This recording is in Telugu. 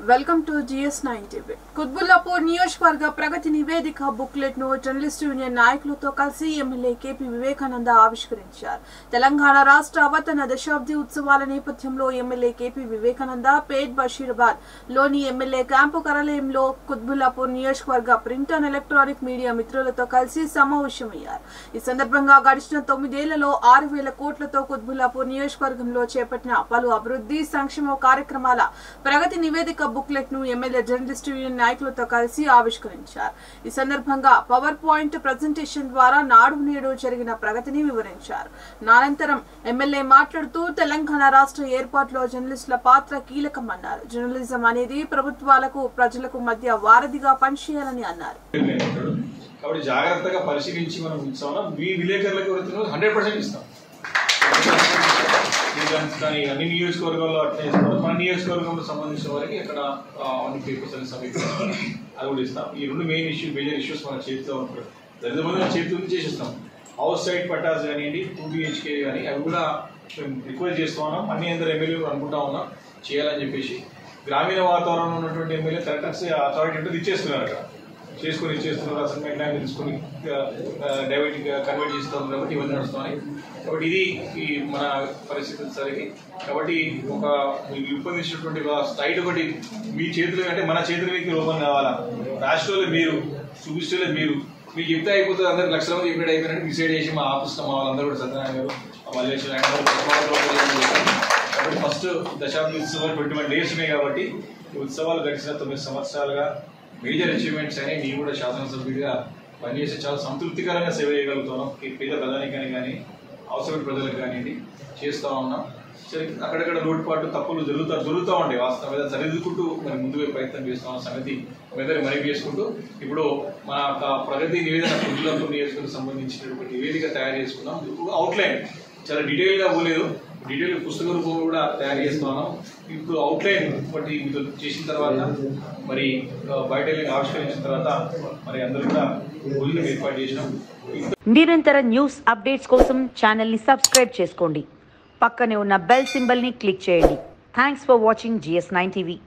welcome to GS nine TV Quthbullapur నియోజకవర్గ ప్రగతి నివేదిక బుక్లెట్ ను జర్నలిస్టు యూనియన్ నాయకులతో కలిసి ఎమ్మెల్యే కేపీ వివేకానంద ఆవిష్కరించారు తెలంగాణ రాష్ట్ర అవతరణ దశాబ్ది ఉత్సవాల నేపథ్యంలో ఎమ్మెల్యే కేపీ వివేకానంద పేట్ బషీరాబాద్ లోని ఎమ్మెల్యే క్యాంపు కార్యాలయంలో కుత్బుల్లాపూర్ నియోజకవర్గ ప్రింట్ అండ్ ఎలక్ట్రానిక్ మీడియా మిత్రులతో కలిసి సమావేశమయ్యారు ఈ సందర్భంగా గడిచిన తొమ్మిదేళ్లలో ఆరు వేల కోట్లతో కుత్బుల్లాపూర్ నియోజకవర్గంలో చేపట్టిన పలు అభివృద్ధి సంక్షేమ కార్యక్రమాల ప్రగతి నివేదిక బుక్లెట్ ను ఎమ్మెల్యే జర్నలిస్టు యూనియన్ నాయకులతో కలిసి ఆవిష్కరించారు ఈ సందర్భంగా పవర్ పాయింట్ ప్రజెంటేషన్ ద్వారా నాడు నేడు జరిగిన ప్రగతిని వివరించారు నానంతరం ఎమ్మెల్యే మాట్లాడుతూ తెలంగాణ రాష్ట్ర ఏర్పాటులో జర్నలిస్టుల పాత్ర కీలకమన్నారు జర్నలిజం అనేది ప్రభుత్వాలకు ప్రజలకు మధ్య వారధిగా పనిచేయాలని అన్నారు ఉంటాడు కాబట్టి జాగ్రత్తగా పరిశీలించి మనం ఇస్తాం మీ విలేకరులకు ఎవరైతే హండ్రెడ్ పర్సెంట్ ఇస్తాం ఇంకా కానీ అన్ని నియోజకవర్గాల్లో అట్లా ఇస్తాం మన నియోజకవర్గంలో సంబంధించిన వారికి ఇక్కడ ఆ, అన్ని పేపర్స్ అన్ని సమీక్షిస్తాం అది కూడా ఇస్తాం ఈ రెండు మెయిన్ ఇష్యూ మేజర్ ఇష్యూస్ మన చేతితో ఉంటాడు దళిత మంది చేతితో చేసిస్తాం హౌస్ సైడ్ పట్టాస్ కానివ్వండి టూ బిహెచ్కే కానీ అవి కూడా మేము రిక్వెస్ట్ చేస్తూ ఉన్నాం అన్ని అందరు ఎమ్మెల్యేలు అనుకుంటా ఉన్నాం చేయాలని చెప్పేసి గ్రామీణ వాతావరణంలో ఉన్నటువంటి ఎమ్మెల్యే కలెక్టర్స్ అథారిటీ ఉంటుంది ఇచ్చేస్తున్నారు అక్కడ చేసుకొని ఇచ్చేస్తున్నారు అసైన్మెంట్ ల్యాండ్ తీసుకొని డైవర్ట్ కన్వర్ట్ చేస్తున్నారు కాబట్టి ఇవన్నీ నడుస్తున్నాయి కాబట్టి ఇది ఈ మన పరిస్థితి సరికి కాబట్టి ఒక మీరు రూపొందించినటువంటి ఒక సైట్ ఒకటి మీ చేతులు అంటే మన చేతుల మీకు రూపం కావాలా రాష్ట్రంలో మీరు చూపిస్తే మీరు మీకు చెప్తే అయిపోతుంది అందరికి లక్షల మంది చెప్పినట్టు అయిపోయినట్టు డిసైడ్ చేసి మా ఆఫీస్ మా వాళ్ళందరూ కూడా సత్యనారాయణ గారు మా మల్లేశ్వర ఆయన గారు, పద్మావతి గారు కాబట్టి ఫస్ట్ దశాబ్ది ఉత్సవాలు ట్వంటీ వన్ డేస్ ఉన్నాయి కాబట్టి ఈ ఉత్సవాలు గడిచిన తొమ్మిది సంవత్సరాలుగా మేజర్ అచీవ్మెంట్స్ అని నేను కూడా శాసనసభ్యుడిగా పనిచేసి చాలా సంతృప్తికరంగా సేవ చేయగలుగుతున్నాం ఈ పేద ప్రధానికానికి కానీ అవసరమైన ప్రజలకు కానివ్వండి చేస్తూ ఉన్నాం సరే అక్కడక్కడ లోటుపాటు తప్పులు జరుగుతా జరుగుతూ ఉంటాయి వాస్తవం మీద సరిదిద్దుకుంటూ మరి ముందుకు ప్రయత్నం చేస్తాం సంగతి మీద మనవి చేసుకుంటూ ఇప్పుడు మన యొక్క ప్రగతి నివేదన కుటుంబంతో నియోజకవర్గం సంబంధించినటువంటి నివేదిక తయారు చేసుకున్నాం అవుట్లైన్ చాలా డీటెయిల్ గా పోలేదు డీటెయిల్ పుస్తక రూపంలో కూడా తయారు చేస్తున్నాం ఇప్పుడు అవుట్లైన్ ఒకటి మీతో చేసిన తర్వాత మరి ఆ, బయట వెళ్ళి ఆవిష్కరించిన తర్వాత మరి అందరూ కూడా భోజనం ఏర్పాటు చేసినాం నిరంతర న్యూస్ అప్డేట్స్ కోసం ఛానల్ని సబ్స్క్రైబ్ చేసుకోండి పక్కనే ఉన్న బెల్ సింబల్ని క్లిక్ చేయండి thanks for watching GS nine TV